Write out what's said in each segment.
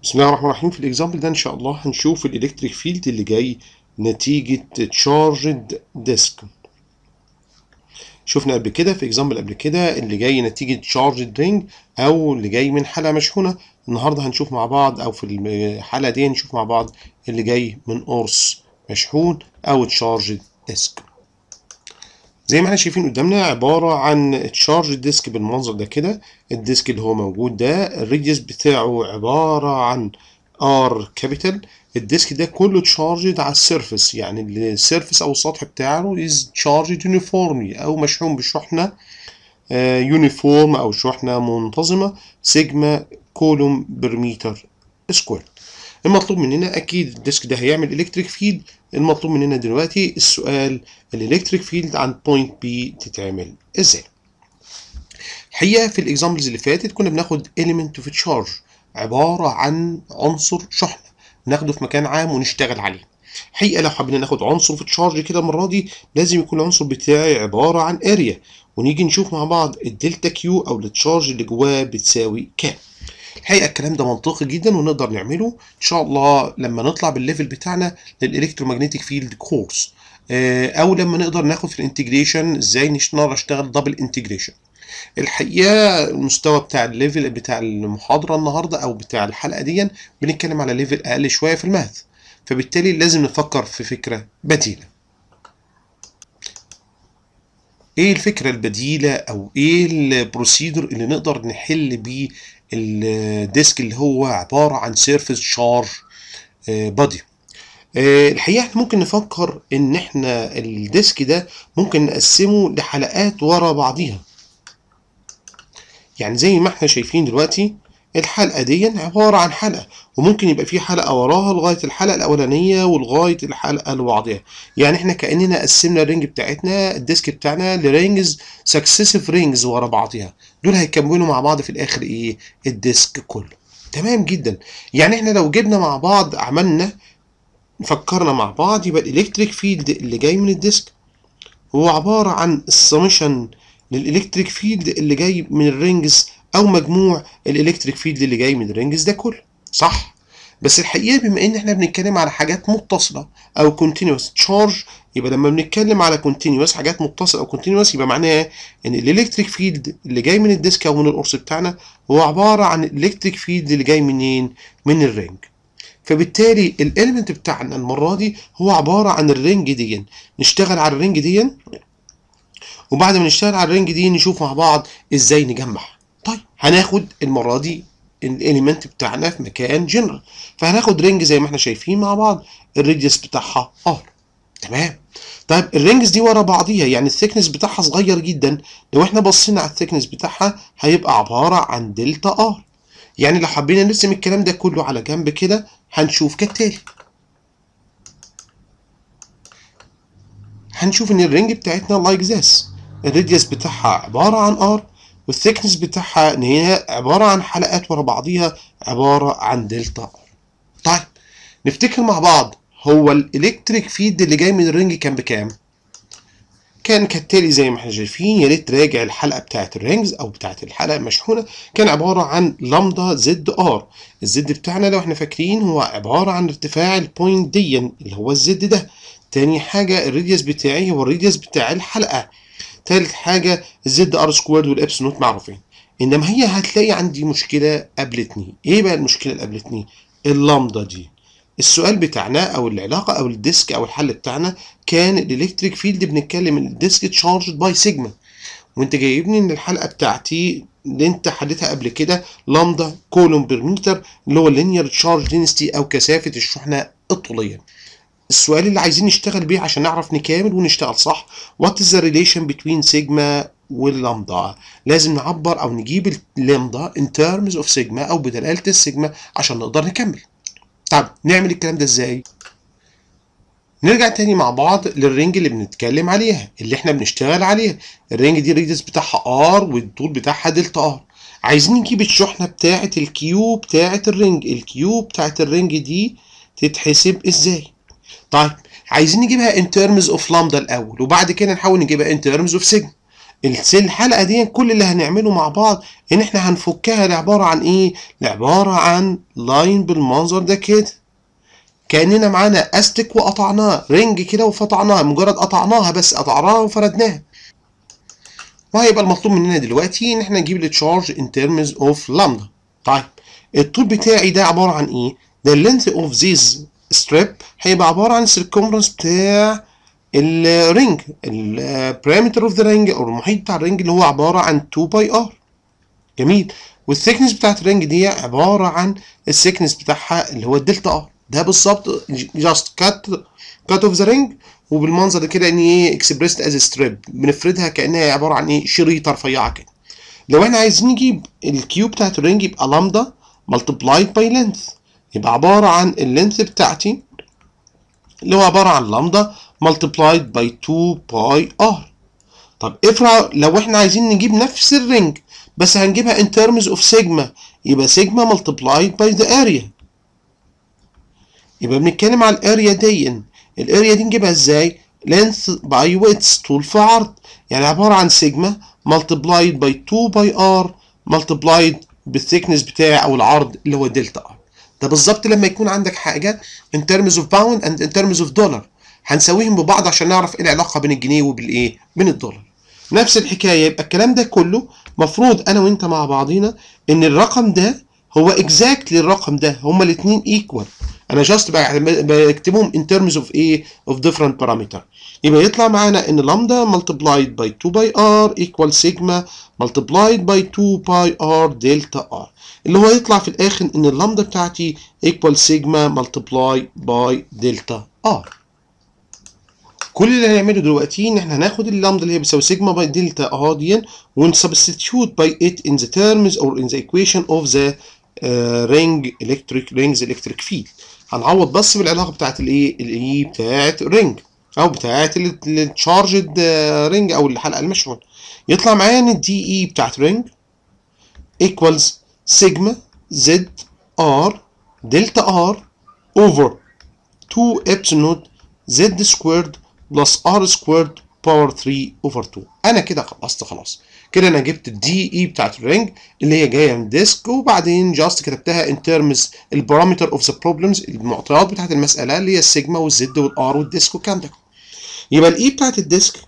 بسم الله الرحمن الرحيم في الاكزامبل ده ان شاء الله في الاكزامبل ده ان شاء الله هنشوف الالكتريك فيلد اللي جاي نتيجة تشارجد ديسك شفنا قبل كده في اكزامبل قبل كده اللي جاي نتيجة تشارجد رينج او اللي جاي من حلقة مشحونة النهارده هنشوف مع بعض او في الحلقة دي نشوف مع بعض اللي جاي من قرص مشحون او تشارجد ديسك زي ما احنا شايفين قدامنا عبارة عن تشارج ديسك بالمنظر ده كده الديسك اللي هو موجود ده الريديوس بتاعه عبارة عن ار كابيتال الديسك ده كله تشارجد على السيرفس يعني السيرفس او السطح بتاعه از تشارجد يونيفورملي او مشحون بشحنة يونيفورم او شحنة منتظمة سيجما كولوم برميتر سكوير المطلوب مننا اكيد الديسك ده هيعمل الكتريك فيلد المطلوب مننا دلوقتي السؤال الالكتريك فيلد عن بوينت بي تتعمل ازاي الحقيقه في الاكزامبلز اللي فاتت كنا بناخد element of charge عباره عن عنصر شحنه ناخده في مكان عام ونشتغل عليه الحقيقه لو حبينا ناخد عنصر في تشارج كده المره دي لازم يكون العنصر بتاعي عباره عن اريا ونيجي نشوف مع بعض الدلتا كيو او التشارج اللي جواه بتساوي كام الحقيقه الكلام ده منطقي جدا ونقدر نعمله ان شاء الله لما نطلع بالليفل بتاعنا للالكترومagnetic فيلد كورس او لما نقدر ناخد في الانتجريشن ازاي نقدر اشتغل دبل انتجريشن الحقيقه المستوى بتاع الليفل بتاع المحاضره النهارده او بتاع الحلقه دي بنتكلم على ليفل اقل شويه في الماث فبالتالي لازم نفكر في فكره بديله ايه الفكره البديله او ايه البروسيدور اللي نقدر نحل بيه الديسك اللي هو عباره عن سيرفيس شارج بادي الحقيقه احنا ممكن نفكر ان احنا الديسك ده ممكن نقسمه لحلقات ورا بعضيها يعني زي ما احنا شايفين دلوقتي الحلقه دي عباره عن حلقه وممكن يبقى في حلقه وراها لغايه الحلقه الاولانيه ولغايه الحلقه اللي بعدها يعني احنا كاننا قسمنا الرينج بتاعتنا الديسك بتاعنا لرينجز سكسيسيف رينجز ورا بعضها دول هيكملوا مع بعض في الاخر ايه الديسك كله تمام جدا يعني احنا لو جبنا مع بعض عملنا فكرنا مع بعض يبقى الالكتريك فيلد اللي جاي من الديسك هو عباره عن السمشن للالكتريك فيلد اللي جاي من الرينجز او مجموع الالكتريك فيلد اللي جاي من الرينجز ده كله صح بس الحقيقه بما ان احنا بنتكلم على حاجات متصله او كونتينوس تشارج يبقى لما بنتكلم على كونتينوس حاجات متصله او كونتينوس يبقى معناها ان الالكتريك فيلد اللي جاي من الديسك او من القرص بتاعنا هو عباره عن الالكتريك فيلد اللي جاي منين من الرينج فبالتالي الاليمنت بتاعنا المره دي هو عباره عن الرينج دي نشتغل على الرينج دي وبعد ما نشتغل على الرينج دي نشوف مع بعض ازاي نجمع طيب هناخد المره دي الاليمنت بتاعنا في مكان جنرال فهناخد رينج زي ما احنا شايفين مع بعض الريديوس بتاعها ار تمام طيب الرينجز دي ورا بعضيها يعني الثيكنس بتاعها صغير جدا لو احنا بصينا على الثيكنس بتاعها هيبقى عباره عن دلتا ار يعني لو حبينا نرسم الكلام ده كله على جنب كده هنشوف كالتالي هنشوف ان الرينج بتاعتنا لايك like ذس الريديوس بتاعها عباره عن ار والثيكنس بتاعها ان هي عباره عن حلقات ورا بعضيها عباره عن دلتا ار طيب نفتكر مع بعض هو الالكتريك فيد اللي جاي من الرينج كان بكام كان كالتالي زي ما احنا شايفين يا ريت تراجع الحلقه بتاعت الرينجز او بتاعت الحلقه المشحونه كان عباره عن لامدا زد ار الزد بتاعنا لو احنا فاكرين هو عباره عن ارتفاع البوينت دي اللي هو الزد ده تاني حاجه الريديوس بتاعي هو الريديوس بتاع الحلقه تالت حاجة الزد ار سكويرد والابسلون معروفين انما هي هتلاقي عندي مشكلة قابلتني ايه بقى المشكلة اللي قابلتني اللامدا دي السؤال بتاعنا او العلاقة او الديسك او الحل بتاعنا كان الالكتريك فيلد بنتكلم ان الديسك تشارجد باي سيجما وانت جايبني ان الحلقة بتاعتي اللي انت حلتها قبل كده لامدا كولوم بير متر اللي هو اللينير تشارج دينستي او كثافة الشحنة الطولية السؤال اللي عايزين نشتغل بيه عشان نعرف نكامل ونشتغل صح what is the relation between سيجما واللامدا لازم نعبر او نجيب اللامدا in terms of سيجما او بدلالة السيجما عشان نقدر نكمل طب نعمل الكلام ده ازاي نرجع تاني مع بعض للرينج اللي بنتكلم عليها اللي احنا بنشتغل عليها الرينج دي الريديوس بتاعها ار والطول بتاعها دلتا ار عايزين نجيب الشحنة بتاعة الكيو بتاعة الرينج الكيو بتاعة الرينج دي تتحسب ازاي طيب عايزين نجيبها in terms of lambda الاول وبعد كده نحاول نجيبها in terms of sigma الحلقه دي كل اللي هنعمله مع بعض ان احنا هنفكها لعباره عن ايه لعباره عن لاين بالمنظر ده كده كاننا معانا استك وقطعناه رنج كده وفطعناها مجرد قطعناها بس قطعناها وفردناها وهيبقى المطلوب مننا دلوقتي ان احنا نجيب التشارج ان ترمز اوف لامدا طيب الطول بتاعي ده عباره عن ايه ده اللينث اوف ذيس ستريب هيبقى عباره عن السيركمفرنس بتاع الرينج البارامتر اوف ذا رينج او المحيط بتاع الرينج اللي هو عباره عن 2 باي ار جميل والثيكنس بتاعت الرينج دي عباره عن الثيكنس بتاعها اللي هو الدلتا ار ده بالظبط جاست كات كات اوف ذا رينج وبالمنظر ده كده ان ايه اكسبريسد از ستريب بنفردها كانها عباره عن ايه شريطه رفيعه كده لو احنا عايزين نجيب الكيو بتاعت الرينج يبقى لامدا ملتبلايد باي لينث يبقى عباره عن اللينث بتاعتي اللي هو عباره عن لامدا ملتبلايد باي 2 باي ار طب افرض لو احنا عايزين نجيب نفس الرينج بس هنجيبها in terms of sigma يبقى sigma multiplied by the area يبقى بنتكلم على الاريا دي الاريا دي نجيبها ازاي length by width طول في عرض يعني عبارة عن سيجما multiplied by 2 by r multiplied بالثيكنس بتاعي او العرض اللي هو دلتا ار ده بالظبط لما يكون عندك حاجة in terms of pound and in terms of dollar هنساويهم ببعض عشان نعرف ايه العلاقة بين الجنيه وبالايه بين الدولار نفس الحكاية يبقى الكلام ده كله مفروض انا وانت مع بعضينا ان الرقم ده هو اكزاكتلي الرقم ده هما الاثنين ايكوال انا جاست بكتبهم in terms of ايه of different parameter يبقى يطلع معانا ان لامدا multiplied by 2 by r equal sigma multiplied by 2 by r delta r اللي هو يطلع في الاخر ان اللامدا بتاعتي equal sigma multiply by delta r كل اللي هنعمله دلوقتي ان احنا هناخد اللامدا اللي هي بتساوي سيجما باي دلتا ار دي ونسبستيتيوت باي ات ان ذا terms or in the equation of the uh, ring electric rings electric field هنعوض بس بالعلاقه بتاعت الايه الاي بتاعت الرينج او بتاعت التشارجد رينج او الحلقه المشحون يطلع معايا ان الدي اي بتاعت رينج ايكوالز سيجما زد ار دلتا ار اوفر 2 ابسلون زد سكويرد بلس ار سكويرد باور 3 اوفر 2 انا كده خلصت خلاص كده انا جبت الدي اي بتاعت الرينج اللي هي جايه من ديسك وبعدين جاست كتبتها ان ترمز البارامتر اوف ذا بروبلمز المعطيات بتاعت المساله اللي هي السيجما والزد والار والديسك والكلام ده يبقى الاي بتاعت الديسك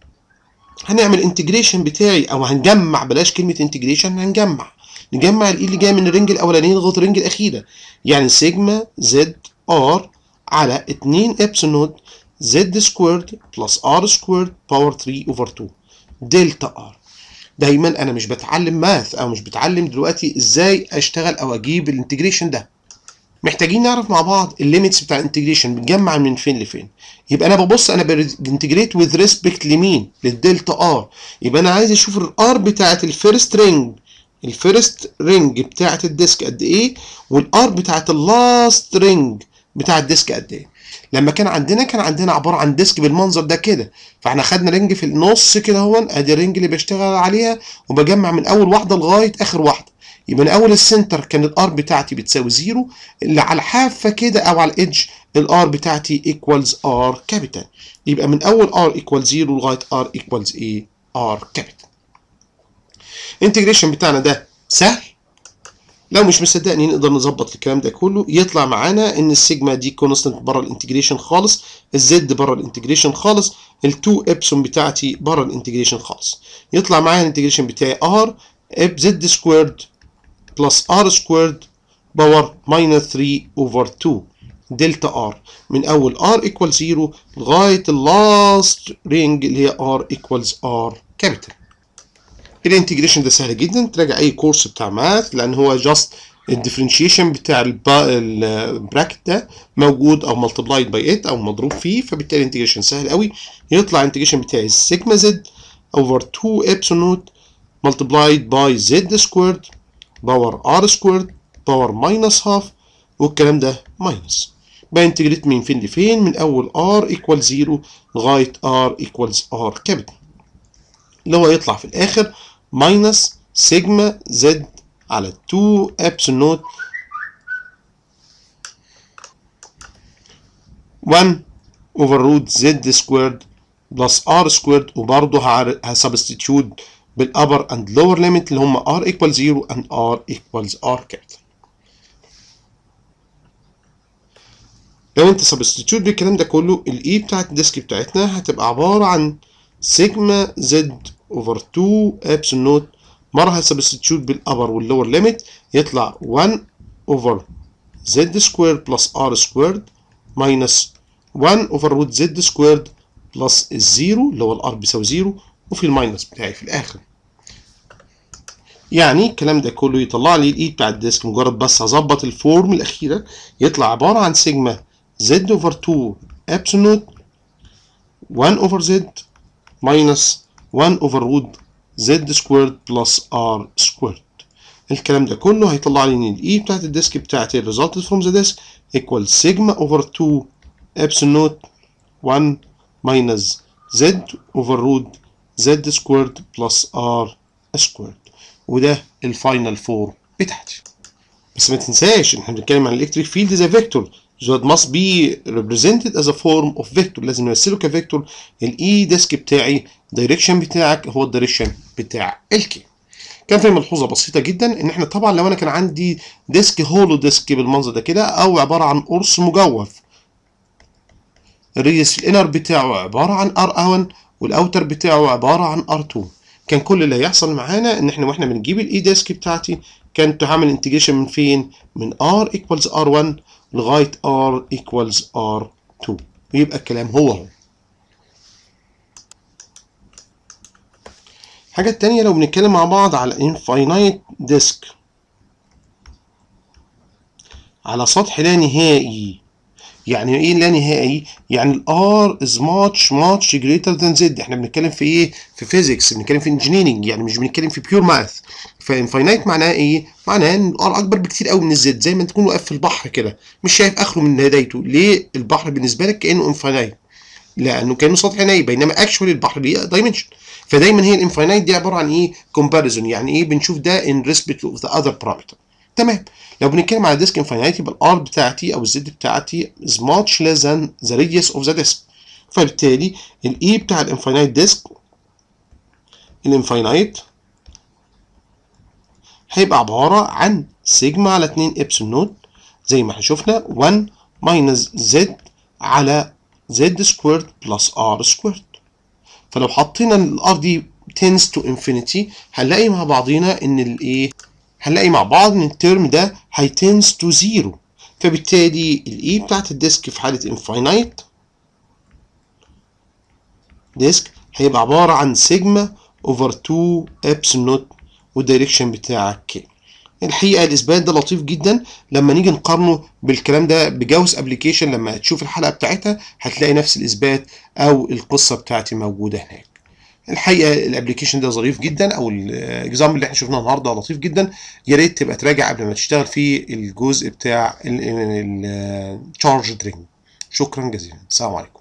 هنعمل انتجريشن بتاعي او هنجمع بلاش كلمه انتجريشن هنجمع نجمع الاي اللي جايه من الرينج الاولاني لغايه الرينج الاخيره يعني سيجما زد ار على 2 ابسلون زد سكويرد بلس ار سكويرد باور 3 اوفر 2 دلتا ار دايما انا مش بتعلم ماث او مش بتعلم دلوقتي ازاي اشتغل او اجيب الانتجريشن ده محتاجين نعرف مع بعض الليميتس بتاع الانتجريشن بنجمع من فين لفين يبقى انا ببص انا بانتجريت وذ ريسبكت لمين للدلتا ار يبقى انا عايز اشوف الار بتاعت الفيرست رينج الفيرست رينج بتاعت الديسك قد ايه والار بتاعت اللاست رينج بتاع الديسك قد ايه لما كان عندنا كان عندنا عباره عن ديسك بالمنظر ده كده فاحنا خدنا رينج في النص كده اهو ادي الرينج اللي بشتغل عليها وبجمع من اول واحده لغايه اخر واحده يبقى من اول السنتر كان الار بتاعتي بتساوي زيرو اللي على الحافه كده او على الايدج الار بتاعتي ايكوالز ار كابيتال يبقى من اول ار ايكوال زيرو لغايه ار ايكوالز ايه ار كابيتال الانتجريشن بتاعنا ده سهل لو مش مصدقني نقدر نظبط الكلام ده كله يطلع معانا ان السيجما دي كونستنت بره الانتجريشن خالص الزد بره الانتجريشن خالص ال2 ابسون بتاعتي بره الانتجريشن خالص يطلع معايا الانتجريشن بتاعي ار اب زد سكويرد بلس ار سكويرد باور ماينس 3 اوفر 2 دلتا ار من اول ار ايكوال 0 لغايه اللاست رينج اللي هي ار ايكوالز ار كابيتال الانتجريشن ده سهل جدا تراجع اي كورس بتاع ماث لان هو جاست الديفرنشيشن بتاع البراكت ده موجود او ملتبلايد باي 8 او مضروب فيه فبالتالي الانتجريشن سهل قوي يطلع الانتجريشن بتاعي سيجما زد اوفر 2 ابسون نوت ملتبلايد باي زد سكويرد باور ار سكويرد باور ماينس هاف والكلام ده ماينس بانتجريت من فين لفين من اول ار ايكوال 0 لغايه ار ايكوالز ار كابيتال اللي هو يطلع في الاخر ماينس سيجما زد على 2 ابسون نوت 1 اوفر روت زد سكويرد بلس ار سكويرد وبرضه هسبستيتيوت بالابر اند لور ليميت اللي هم ار ايكوال 0 اند ار ايكوالز ار كابيتال لو انت سبستيتيوت بالكلام ده كله الاي بتاعت الديسك بتاعتنا هتبقى عباره عن سيجما زد اوفر 2 ابسون نوت مره هسبستيتيوت بالابر واللور ليميت يطلع 1 اوفر زد سكويرد بلس ار سكويرد ماينس 1 اوفر روت زد سكويرد بلس الزيرو اللي هو الار بيساوي زيرو وفي الماينس بتاعي في الاخر يعني الكلام ده كله يطلع لي الاي بتاع الديسك مجرد بس هظبط الفورم الاخيره يطلع عباره عن سيجما زد اوفر 2 ابسون نوت 1 اوفر زد ماينس 1 اوفر روت زد سكويرد بلس ار سكويرد الكلام ده كله هيطلع لي ان الاي بتاعت الديسك بتاعتي resulted from the disk equal sigma over 2 epsilon naught 1 minus z over root z squared plus r squared وده الفاينل فور بتاعتي بس ما تنساش ان احنا بنتكلم عن الالكتريك فيلد زي فيكتور so it must be represented as a form of vector لازم نمثله كفيكتور الاي ديسك بتاعي الدايركشن بتاعك هو الدايركشن بتاع الكي كان في ملحوظه بسيطه جدا ان احنا طبعا لو انا كان عندي ديسك هولو ديسك بالمنظر ده كده او عباره عن قرص مجوف الريديوس الانر بتاعه عباره عن ار 1 والاوتر بتاعه عباره عن ار 2 كان كل اللي هيحصل معانا ان احنا واحنا بنجيب الاي ديسك بتاعتي كانت هعمل انتجريشن من فين من ار ايكوالز ار 1 لغايه ار ايكوالز ار 2 ويبقى الكلام هو هو الحاجة التانية لو بنتكلم مع بعض على infinite disk على سطح لا نهائي يعني ايه لا نهائي؟ يعني ال R is much much greater than Z احنا بنتكلم في ايه؟ في physics بنتكلم في engineering يعني مش بنتكلم في pure math فانفاينايت معناها ايه؟ معناها ان الار اكبر بكتير قوي من الزد زي ما تكون واقف في البحر كده مش شايف اخره من بدايته ليه البحر بالنسبه لك كانه انفاينايت لانه كانه سطح ناي بينما اكشولي البحر ليه دايمنشن فدايما هي الانفاينايت دي عباره عن ايه كومباريزون يعني ايه بنشوف ده ان ريسبكت اوف ذا اذر بارامتر تمام لو بنتكلم على ديسك انفاينايت يبقى الار بتاعتي او الزد بتاعتي is much less than the radius of the disk فبالتالي الاي بتاع الانفاينايت ديسك الانفاينايت هيبقى عباره عن سيجما على 2 ابسون نوت زي ما احنا شفنا 1 ماينس زد على زد سكويرد بلس ار سكويرد فلو حطينا الار دي tends to infinity هنلاقي مع بعضينا ان الايه هنلاقي مع بعض ان الترم ده هي tends to zero فبالتالي الاي بتاعت الديسك في حاله infinite ديسك هيبقى عباره عن سيجما اوفر 2 ابسون نوت والدايركشن بتاعك كي الحقيقه الاثبات ده لطيف جدا لما نيجي نقارنه بالكلام ده بجاوس ابلكيشن لما تشوف الحلقه بتاعتها هتلاقي نفس الاثبات او القصه بتاعتي موجوده هناك الحقيقه الابلكيشن ده ظريف جدا او الاكزامبل اللي احنا شفناه النهارده لطيف جدا يا ريت تبقى تراجع قبل ما تشتغل في الجزء بتاع التشارج درينج شكرا جزيلا السلام عليكم